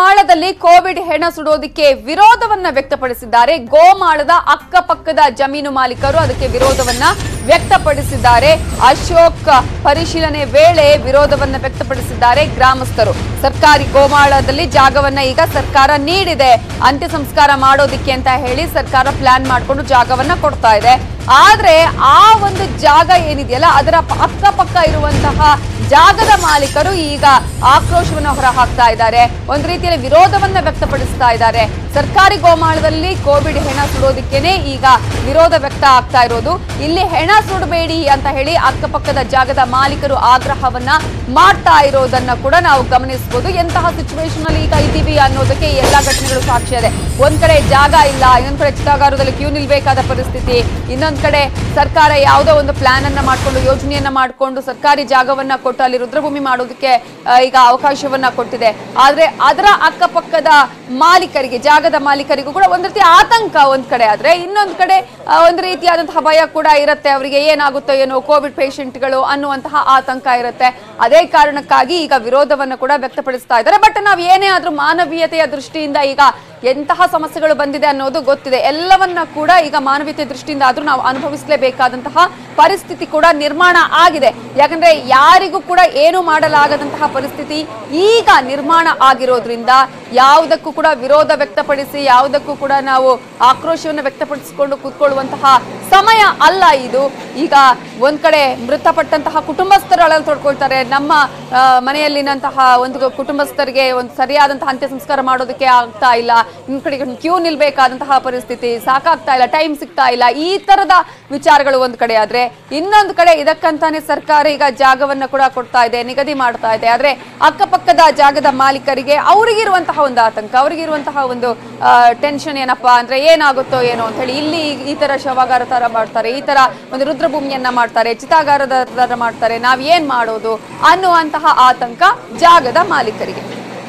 ಗೋಮಾಳದಲ್ಲಿ Covid ಹೆಣ ಸುಡೋದಕ್ಕೆ ವಿರೋಧವನ್ನ ವ್ಯಕ್ತಪಡಿಸಿದ್ದಾರೆ ಗೋಮಾಳದ ಅಕ್ಕಪಕ್ಕದ ಜಮೀನು ಮಾಲೀಕರು ಅದಕ್ಕೆ ವಿರೋಧವನ್ನ ವ್ಯಕ್ತಪಡಿಸಿದ್ದಾರೆ ಅಶೋಕ್ ಪರಿಶೀಲನೆ ವೇಳೆ ವಿರೋಧವನ್ನ ವ್ಯಕ್ತಪಡಿಸಿದ್ದಾರೆ ಗ್ರಾಮಸ್ಥರು ಸರ್ಕಾರಿ ಗೋಮಾಳದಲ್ಲಿ ಜಾಗವನ್ನ ಈಗ ಸರ್ಕಾರ ನೀಡಿದೆ ಅಂತ್ಯ ಸಂಸ್ಕಾರ ಮಾಡೋದಿಕ್ಕೆ ಅಂತ ಹೇಳಿ ಸರ್ಕಾರ ಪ್ಲಾನ್ ಮಾಡಿಕೊಂಡು ಜಾಗವನ್ನ ಕೊಡ್ತಾ ಇದೆ ಆದ್ರೆ ಆ ಒಂದು ಜಾಗ ಏನಿದೆಯಲ್ಲ ಅದರ ಪ- ಅಕ್ಕಪಕ್ಕ ಇರುವಂತಹ ಜಾಗದ ಮಾಲೀಕರು ಈಗ ಆಕ್ರೋಶವನ್ನ ಹೊರ ಹಾಕ್ತಾ ಇದ್ದಾರೆ ಒಂದು ರೀತಿಯಲ್ಲಿ ವಿರೋಧವನ್ನ ವ್ಯಕ್ತಪಡಿಸ್ತಾ ಇದ್ದಾರೆ ಸರ್ಕಾರಿ ಗೋಮಾಳದಲ್ಲಿ ಕೋವಿಡ್ ಹೆಣ ಸುಡೋದಿಕ್ಕೇನೆ ಈಗ ವಿರೋಧ ವ್ಯಕ್ತ ಆಗ್ತಾ ಇರೋದು ಇಲ್ಲಿ ಹೆಣ ಸುಡಬೇಡಿ ಅಂತ ಹೇಳಿ ಅಕ್ಕಪಕ್ಕದ ಜಾಗದ ಮಾಲೀಕರು ಆಗ್ರಹವನ್ನ ಮಾಡ್ತಾ ಇರೋದನ್ನ ಕೂಡ ನಾವು ಗಮನಿಸಬಹುದು ಎಂತಹ ಸಿಚುವೇಶನ್ ಅಲ್ಲಿ ಈಗ ಇದ್ದೀವಿ ಅನ್ನೋದಕ್ಕೆ ಈ ಎಲ್ಲಾ ಘಟನೆಗಳು ಸಾಕ್ಷಿ ಇದೆ ಒಂದ್ ಕಡೆ ಜಾಗ ಇಲ್ಲ ಇನ್ನೊಂದ್ ಕಡೆ ಚಿತಾಗಾರದಲ್ಲಿ ಕ್ಯೂ ನಿಲ್ಬೇಕಾದ ಪರಿಸ್ಥಿತಿ ಇನ್ನೊಂದ್ ಕಡೆ ಸರ್ಕಾರ ಯಾವುದೋ ಒಂದು ಪ್ಲಾನ್ ಅನ್ನ ಮಾಡ್ಕೊಂಡು ಯೋಜನೆಯನ್ನ ಮಾಡ್ಕೊಂಡು ಸರ್ಕಾರಿ ಜಾಗವನ್ನ ಕೊಟ್ಟು ಅಲ್ಲಿ ರುದ್ರಭೂಮಿ ಮಾಡೋದಕ್ಕೆ ಆ, ಈಗ ಅವಕಾಶವನ್ನ ಕೊಟ್ಟಿದೆ ಆದ್ರೆ ಅದರ ಅಕ್ಕಪಕ್ಕದ ಮಾಲೀಕರಿಗೆ ಜಾಗದ ಮಾಲೀಕರಿಗೂ ಕೂಡ ಒಂದ್ ರೀತಿ ಆತಂಕ ಒಂದ್ ಕಡೆ ಆದ್ರೆ ಇನ್ನೊಂದ್ ಕಡೆ ಆ, ಒಂದು ರೀತಿಯಾದಂತಹ ಭಯ ಕೂಡ ಇರುತ್ತೆ ಅವರಿಗೆ ಏನಾಗುತ್ತೋ ಏನೋ ಕೋವಿಡ್ ಪೇಷಂಟ್ಗಳು ಅನ್ನುವಂತಹ ಆತಂಕ ಇರುತ್ತೆ ಅದೇ ಕಾರಣಕ್ಕಾಗಿ ಈಗ ವಿರೋಧವನ್ನು ಕೂಡ ವ್ಯಕ್ತಪಡಿಸ್ತಾ ಇದ್ದಾರೆ ಬಟ್ ನಾವು ಏನೇ ಆದ್ರೂ ಮಾನವೀಯತೆಯ ದೃಷ್ಟಿಯಿಂದ ಈಗ ಎಂತಹ ಸಮಸ್ಯೆಗಳು ಬಂದಿದೆ ಅನ್ನೋದು ಗೊತ್ತಿದೆ ಎಲ್ಲವನ್ನ ಕೂಡ ಈಗ ಮಾನವೀಯತೆ ದೃಷ್ಟಿಯಿಂದ ಆದ್ರೂ ನಾವು ಅನುಭವಿಸಲೇಬೇಕಾದಂತಹ ಪರಿಸ್ಥಿತಿ ಕೂಡ ನಿರ್ಮಾಣ ಆಗಿದೆ ಯಾಕಂದ್ರೆ ಯಾರಿಗೂ ಕೂಡ ಏನು ಮಾಡಲಾಗದಂತಹ ಪರಿಸ್ಥಿತಿ ಈಗ ನಿರ್ಮಾಣ ಆಗಿರೋದ್ರಿಂದ ಯಾವುದಕ್ಕೂ ಕೂಡ ವಿರೋಧ ವ್ಯಕ್ತಪಡಿಸಿ ಯಾವುದಕ್ಕೂ ಕೂಡ ನಾವು ಆಕ್ರೋಶವನ್ನು ವ್ಯಕ್ತಪಡಿಸಿಕೊಂಡು ಕೂತ್ಕೊಳ್ಳುವಂತಹ ಸಮಯ ಅಲ್ಲ ಇದು ಈಗ ಒಂದ್ ಕಡೆ ಮೃತಪಟ್ಟಂತಹ ಕುಟುಂಬಸ್ಥರು ಅಳಲು ತೊಡ್ಕೊಳ್ತಾರೆ ನಮ್ಮ ಆ, ಮನೆಯಲ್ಲಿನಂತಹ ಒಂದು ಕುಟುಂಬಸ್ಥರಿಗೆ ಒಂದು ಸರಿಯಾದಂತಹ ಅಂತ್ಯ ಸಂಸ್ಕಾರ ಮಾಡೋದಕ್ಕೆ ಆಗ್ತಾ ಇಲ್ಲ ಇನ್ ಕಡೆ ಕ್ಯೂ ನಿಲ್ಬೇಕಾದಂತಹ ಪರಿಸ್ಥಿತಿ ಸಾಕಾಗ್ತಾ ಇಲ್ಲ ಟೈಮ್ ಸಿಗ್ತಾ ಇಲ್ಲ ಈ ತರದ ವಿಚಾರಗಳು ಒಂದ್ ಕಡೆ ಆದ್ರೆ ಇನ್ನೊಂದು ಕಡೆ ಇದಕ್ಕಂತಾನೆ ಸರ್ಕಾರ ಈಗ ಜಾಗವನ್ನ ಕೂಡ ಕೊಡ್ತಾ ಇದೆ ನಿಗದಿ ಮಾಡ್ತಾ ಇದೆ ಆದ್ರೆ ಅಕ್ಕಪಕ್ಕದ ಜಾಗದ ಮಾಲೀಕರಿಗೆ ಅವರಿಗಿರುವಂತಹ ಒಂದು ಆತಂಕ ಅವರಿಗಿರುವಂತಹ ಒಂದು ಟೆನ್ಷನ್ ಏನಪ್ಪಾ ಅಂದ್ರೆ ಏನಾಗುತ್ತೋ ಏನೋ ಅಂತ ಹೇಳಿ ಇಲ್ಲಿ ಈ- ಈ ತರ ಶವಾಗಾರ ತರ ಮಾಡ್ತಾರೆ ಈ ತರ ಒಂದು ರುದ್ರಭೂಮಿಯನ್ನ ಮಾಡ್ತಾರೆ ಚಿತಾಗಾರದ ತರ ಮಾಡ್ತಾರೆ ನಾವ್ ಏನ್ ಮಾಡೋದು ಅನ್ನುವಂತಹ ಆತಂಕ ಜಾಗದ ಮಾಲೀಕರಿಗೆ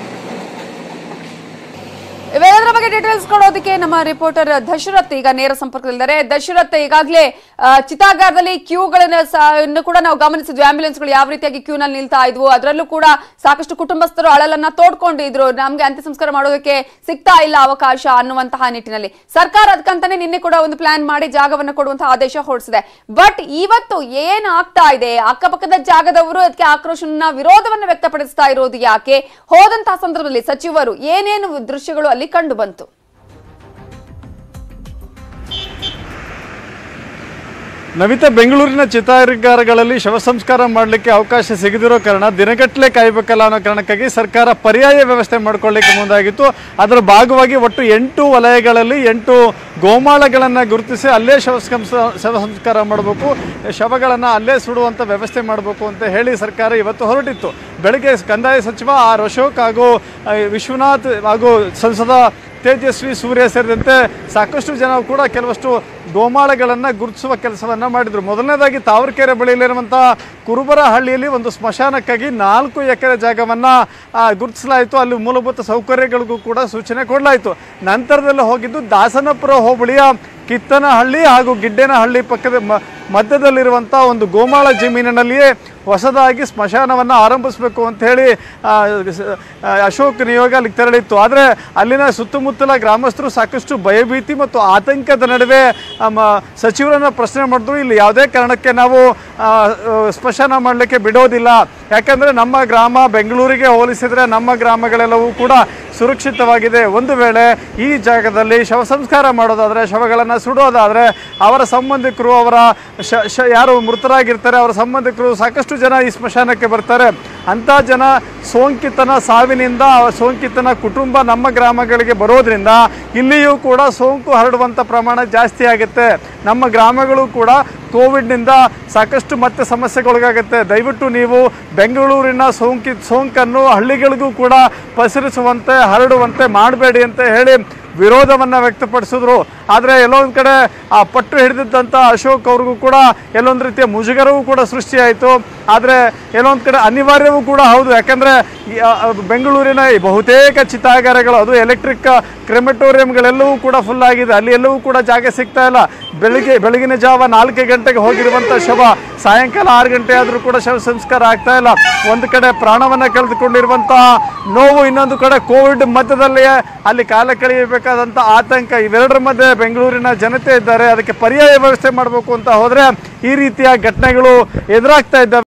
ಇವೆಲ್ಲದರ ಬಗ್ಗೆ ಡೀಟೇಲ್ಸ್ ಕೊಡೋದಕ್ಕೆ ನಮ್ಮ ರಿಪೋರ್ಟರ್ ದಶರಥ್ ಈಗ ನೇರ ಸಂಪರ್ಕದಲ್ಲಿದ್ದಾರೆ ದಶರಥ್ ಈಗಾಗಲೇ ಚಿತಾಗಾರದಲ್ಲಿ ಕ್ಯೂಗಳನ್ನ ಸ- ಕೂಡ ನಾವು ಗಮನಿಸಿದ್ವಿ ಆಂಬ್ಯುಲೆನ್ಸ್ಗಳು ಯಾವ ರೀತಿಯಾಗಿ ಕ್ಯೂ ನಲ್ಲಿ ನಿಲ್ತಾ ಇದ್ವು ಅದರಲ್ಲೂ ಕೂಡ ಸಾಕಷ್ಟು ಕುಟುಂಬಸ್ಥರು ಅಳಲನ್ನ ತೋಡ್ಕೊಂಡಿದ್ರು ನಮ್ಗೆ ಅಂತ್ಯ ಸಂಸ್ಕಾರ ಮಾಡೋದಕ್ಕೆ ಸಿಗ್ತಾ ಇಲ್ಲ ಅವಕಾಶ ಅನ್ನುವಂತಹ ನಿಟ್ಟಿನಲ್ಲಿ ಸರ್ಕಾರ ಅದಕ್ಕಂತಾನೆ ನಿನ್ನೆ ಕೂಡ ಒಂದು ಪ್ಲಾನ್ ಮಾಡಿ ಜಾಗವನ್ನು ಕೊಡುವಂತಹ ಆದೇಶ ಹೊರಡಿಸಿದೆ ಬಟ್ ಇವತ್ತು ಏನ್ ಆಗ್ತಾ ಇದೆ ಅಕ್ಕಪಕ್ಕದ ಜಾಗದವರು ಅದಕ್ಕೆ ಆಕ್ರೋಶನ ವಿರೋಧವನ್ನು ವ್ಯಕ್ತಪಡಿಸ್ತಾ ಇರೋದು ಯಾಕೆ ಹೋದಂತಹ ಸಂದರ್ಭದಲ್ಲಿ ಸಚಿವರು ಏನೇನು ದೃಶ್ಯಗಳು ಅಲ್ಲಿ ಕಂಡು ಬಂತು ನವಿತಾ ಬೆಂಗಳೂರಿನ ಚಿತಾಗಾರಗಳಲ್ಲಿ ಶವ ಸಂಸ್ಕಾರ ಮಾಡಲಿಕ್ಕೆ ಅವಕಾಶ ಸಿಗದಿರೋ ಕಾರಣ ದಿನಗಟ್ಟಲೆ ಕಾಯಬೇಕಲ್ಲ ಅನ್ನೋ ಕಾರಣಕ್ಕಾಗಿ ಸರ್ಕಾರ ಪರ್ಯಾಯ ವ್ಯವಸ್ಥೆ ಮಾಡ್ಕೊಳ್ಳಿಕ್ಕೆ ಮುಂದಾಗಿತ್ತು ಅದರ ಭಾಗವಾಗಿ ಒಟ್ಟು ಎಂಟು ವಲಯಗಳಲ್ಲಿ ಎಂಟು ಗೋಮಾಳಗಳನ್ನು ಗುರುತಿಸಿ ಅಲ್ಲೇ ಶವ ಸಂಸ್ಕ- ಶವ ಸಂಸ್ಕಾರ ಮಾಡಬೇಕು ಶವಗಳನ್ನು ಅಲ್ಲೇ ಸುಡುವಂಥ ವ್ಯವಸ್ಥೆ ಮಾಡಬೇಕು ಅಂತ ಹೇಳಿ ಸರ್ಕಾರ ಇವತ್ತು ಹೊರಟಿತ್ತು ಬೆಳಗ್ಗೆ ಕಂದಾಯ ಸಚಿವ ಆರ್ ಅಶೋಕ್ ಹಾಗೂ ಆ, ವಿಶ್ವನಾಥ್ ಹಾಗೂ ಸಂಸದ ತೇಜಸ್ವಿ ಸೂರ್ಯ ಸೇರಿದಂತೆ ಸಾಕಷ್ಟು ಜನ ಕೂಡ ಕೆಲವಷ್ಟು ಗೋಮಾಳಗಳನ್ನು ಗುರುತಿಸುವ ಕೆಲಸವನ್ನು ಮಾಡಿದರು ಮೊದಲನೇದಾಗಿ ತಾವರೆಕೆರೆ ಬಳಿಯಲ್ಲಿರುವಂಥ ಕುರುಬರಹಳ್ಳಿಯಲ್ಲಿ ಒಂದು ಸ್ಮಶಾನಕ್ಕಾಗಿ ನಾಲ್ಕು ಎಕರೆ ಜಾಗವನ್ನು ಗುರುತಿಸಲಾಯಿತು ಅಲ್ಲಿ ಮೂಲಭೂತ ಸೌಕರ್ಯಗಳಿಗೂ ಕೂಡ ಸೂಚನೆ ಕೊಡಲಾಯಿತು ನಂತರದಲ್ಲಿ ಹೋಗಿದ್ದು ದಾಸನಪುರ ಹೋಬಳಿಯ ಕಿತ್ತನಹಳ್ಳಿ ಹಾಗೂ ಗಿಡ್ಡೇನಹಳ್ಳಿ ಪಕ್ಕದ ಮ- ಮಧ್ಯದಲ್ಲಿರುವಂಥ ಒಂದು ಗೋಮಾಳ ಜಮೀನಿನಲ್ಲಿಯೇ ಹೊಸದಾಗಿ ಸ್ಮಶಾನವನ್ನು ಆರಂಭಿಸಬೇಕು ಅಂತ ಹೇಳಿ ಆ, ಸ- ಆ, ಅಶೋಕ್ ನಿಯೋಗ ಅಲ್ಲಿಗೆ ತೆರಳಿತ್ತು ಆದರೆ ಅಲ್ಲಿನ ಸುತ್ತಮುತ್ತಲ ಗ್ರಾಮಸ್ಥರು ಸಾಕಷ್ಟು ಭಯಭೀತಿ ಮತ್ತು ಆತಂಕದ ನಡುವೆ ಆ, ಮ- ಸಚಿವರನ್ನ ಪ್ರಶ್ನೆ ಮಾಡಿದ್ರು ಇಲ್ಲಿ ಯಾವುದೇ ಕಾರಣಕ್ಕೆ ನಾವು ಆ, ಆ, ಸ್ಮಶಾನ ಮಾಡಲಿಕ್ಕೆ ಬಿಡೋದಿಲ್ಲ ಯಾಕಂದರೆ ನಮ್ಮ ಗ್ರಾಮ ಬೆಂಗಳೂರಿಗೆ ಹೋಲಿಸಿದರೆ ನಮ್ಮ ಗ್ರಾಮಗಳೆಲ್ಲವೂ ಕೂಡ ಸುರಕ್ಷಿತವಾಗಿದೆ ಒಂದು ವೇಳೆ ಈ ಜಾಗದಲ್ಲಿ ಶವ ಸಂಸ್ಕಾರ ಮಾಡೋದಾದರೆ ಶವಗಳನ್ನು ಸುಡೋದಾದರೆ ಅವರ ಸಂಬಂಧಿಕರು ಅವರ ಶ ಶ ಯಾರು ಮೃತರಾಗಿರ್ತಾರೆ ಅವರ ಸಂಬಂಧಿಕರು ಸಾಕಷ್ಟು ಜನ ಈ ಸ್ಮಶಾನಕ್ಕೆ ಬರ್ತಾರೆ ಅಂಥ ಜನ ಸೋಂಕಿತನ ಸಾವಿನಿಂದ ಆ ಸೋಂಕಿತನ ಕುಟುಂಬ ನಮ್ಮ ಗ್ರಾಮಗಳಿಗೆ ಬರೋದ್ರಿಂದ ಇಲ್ಲಿಯೂ ಕೂಡ ಸೋಂಕು ಹರಡುವಂಥ ಪ್ರಮಾಣ ಜಾಸ್ತಿ ಆಗುತ್ತೆ ನಮ್ಮ ಗ್ರಾಮಗಳು ಕೂಡ ಕೋವಿಡ್ನಿಂದ ಸಾಕಷ್ಟು ಮತ್ತೆ ಸಮಸ್ಯೆಗೊಳಗಾಗುತ್ತೆ ದಯವಿಟ್ಟು ನೀವು ಬೆಂಗಳೂರಿನ ಸೋಂಕಿ ಸೋಂಕನ್ನು ಹಳ್ಳಿಗಳಿಗೂ ಕೂಡ ಪಸರಿಸುವಂತೆ ಹರಡುವಂತೆ ಮಾಡಬೇಡಿ ಅಂತ ಹೇಳಿ ವಿರೋಧವನ್ನು ವ್ಯಕ್ತಪಡಿಸಿದ್ರು ಆದರೆ ಎಲ್ಲೊಂದು ಕಡೆ ಆ ಪಟ್ಟು ಹಿಡಿದಿದ್ದಂಥ ಅಶೋಕ್ ಅವ್ರಿಗೂ ಕೂಡ ಎಲ್ಲೊಂದು ರೀತಿಯ ಮುಜುಗರವೂ ಕೂಡ ಸೃಷ್ಟಿಯಾಯಿತು ಆದರೆ ಎಲ್ಲೊಂದು ಕಡೆ ಅನಿವಾರ್ಯವೂ ಕೂಡ ಹೌದು ಯಾಕಂದರೆ ಬೆಂಗಳೂರಿನ ಈ ಬಹುತೇಕ ಚಿತಾಗಾರಗಳು ಅದು ಎಲೆಕ್ಟ್ರಿಕ್ ಕ್ರೆಮೆಟೋರಿಯಂಗಳೆಲ್ಲವೂ ಕೂಡ ಫುಲ್ ಆಗಿದೆ ಅಲ್ಲಿ ಎಲ್ಲವೂ ಕೂಡ ಜಾಗ ಸಿಗ್ತಾ ಇಲ್ಲ ಬೆಳಿಗ್ಗೆ ಬೆಳಗಿನ ಜಾವ ನಾಲ್ಕು ಗಂಟೆಗೆ ಹೋಗಿರುವಂಥ ಶವ ಸಾಯಂಕಾಲ ಆರು ಗಂಟೆ ಆದರೂ ಕೂಡ ಶವ ಸಂಸ್ಕಾರ ಆಗ್ತಾ ಇಲ್ಲ ಒಂದು ಕಡೆ ಪ್ರಾಣವನ್ನು ಕಳೆದುಕೊಂಡಿರುವಂತಹ ನೋವು ಇನ್ನೊಂದು ಕಡೆ ಕೋವಿಡ್ ಮಧ್ಯದಲ್ಲಿಯೇ ಅಲ್ಲಿ ಕಾಲ ಕಳೆಯಬೇಕಾದಂಥ ಆತಂಕ ಇವೆರಡರ ಮಧ್ಯೆ ಬೆಂಗಳೂರಿನ ಜನತೆ ಇದ್ದಾರೆ ಅದಕ್ಕೆ ಪರ್ಯಾಯ ವ್ಯವಸ್ಥೆ ಮಾಡಬೇಕು ಅಂತ ಹೋದರೆ ಈ ರೀತಿಯ ಘಟನೆಗಳು ಎದುರಾಗ್ತಾ ಇದ್ದಾವೆ